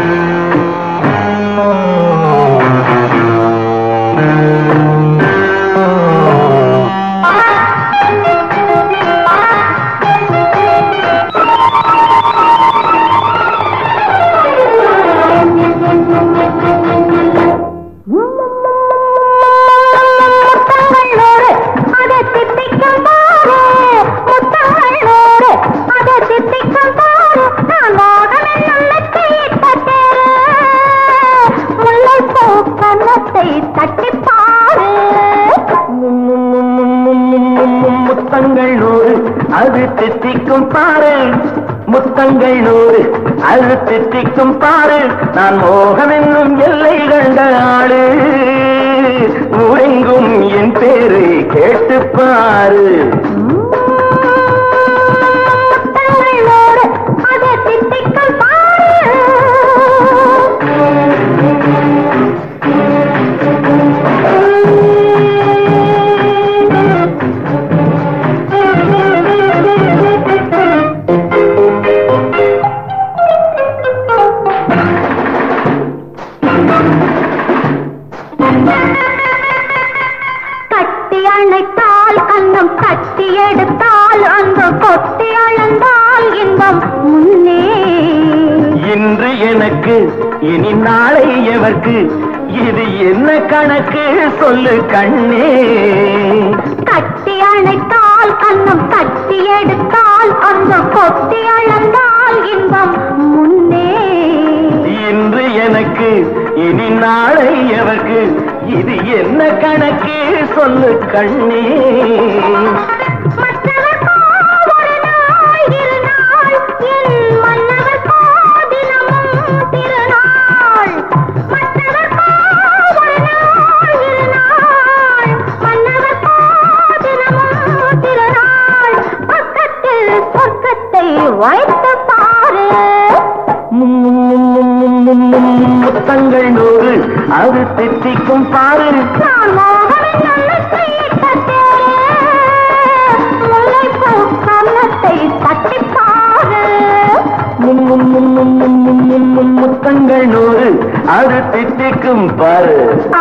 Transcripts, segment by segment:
முத்தங்களோடு அதை தித்திக்கும் பாரு முத்தங்களோடு அதை தித்திக்கும் பாரு நான் மோகம் என்னும் நெற்றியிட்ட தேரு முல்லைப்பூ கன்னத்தை தட்டி பாரு முத்தங்கள் நூறு அது தித்திக்கும் பாரு முத்தங்கள் நூறு அது தித்திக்கும் பாரு நான் மோகம் என்னும் எல்லை கண்ட ஆளு ஊரெங்கும் என் பேரு கேட்டு பாரு முத்தங்களோடு அதை தித்திக்கும் பாரு கட்டி அணைத்தால் கண்ணம் கட்டி எடுத்தால் அந்த கொட்டி அளந்தால் இன்பம் முன்னே இன்று எனக்கு இனி நாளை எவர்க்கு இது என்ன கணக்கு சொல்லு கண்ணே கட்டி அணைத்தால் கண்ணம் கட்டி எடுத்தால் அந்த கொட்டி அளந்தால் இன்பம் முன்னே இன்று எனக்கு இனி நாளை எவர்க்கு இது என்ன கணக்கு சொல்லு கண்ணே மற்றவர்க்கோ ஒரு நாள் இரு நாள், என் மன்னவர்க்கோ தினமும் திருநாள். மற்றவர்க்கோ ஒரு நாள் இரு நாள், மன்னவர்க்கோ தினமும் திருநாள். பக்கத்தில் சொர்க்கத்தை வைத்து பாரு முத்தங்கள் நூறு அது தித்திக்கும் பாரு நான் மோகம் என்னும் நெற்றியிட்ட தேரு. முல்லைப்பூ கன்னத்தை தட்டிப் பாரு முத்தங்கள் நூறு அது தித்திக்கும் பாரு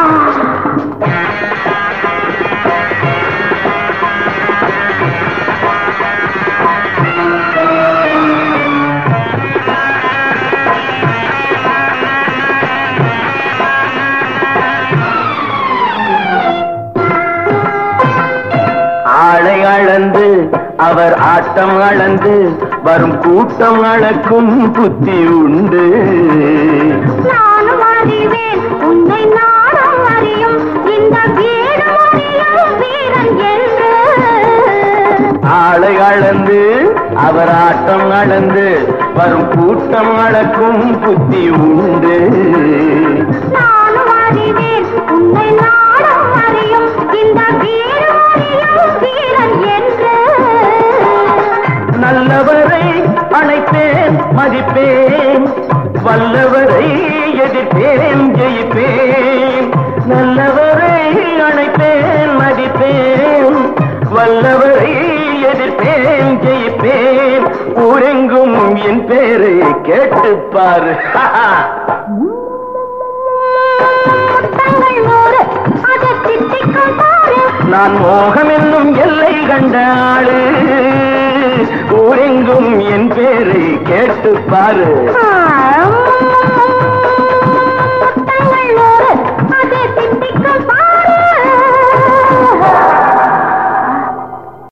ஆளை அளந்து அவர் ஆட்டம் அளந்து வரும் கூட்டம் அளக்கும் புத்தி உண்டு நானும் அறிவேன் உன்னை நானும் அறியும் இந்த வீரம் அறியும் வீரன் என்று ஆளை அளந்து அவர் ஆட்டம் அளந்து வரும் கூட்டம் அளக்கும் புத்தி உண்டு நானும் அறிவேன் உன்னை நானும் அறியும் இந்த வீரம் அறியும் வீரன் என்று நல்லவரை அழைப்பேன் மதிப்பேன் வல்லவரை எதிர்ப்பேன் ஜெயிப்பேன் நல்லவரை அழைப்பேன் மதிப்பேன் வல்லவரை எதிர்ப்பேன் ஜெயிப்பேன் ஊரெங்கும் என் பேரை கேட்டுப்பாரு முத்தங்கள் நூறு அதை திட்டிக்கும் பாரு நான் மோகம் என்னும் எல்லை கண்ட ஆளு ஊரெங்கும் என் பேரை கேட்டுப்பாரு ஆ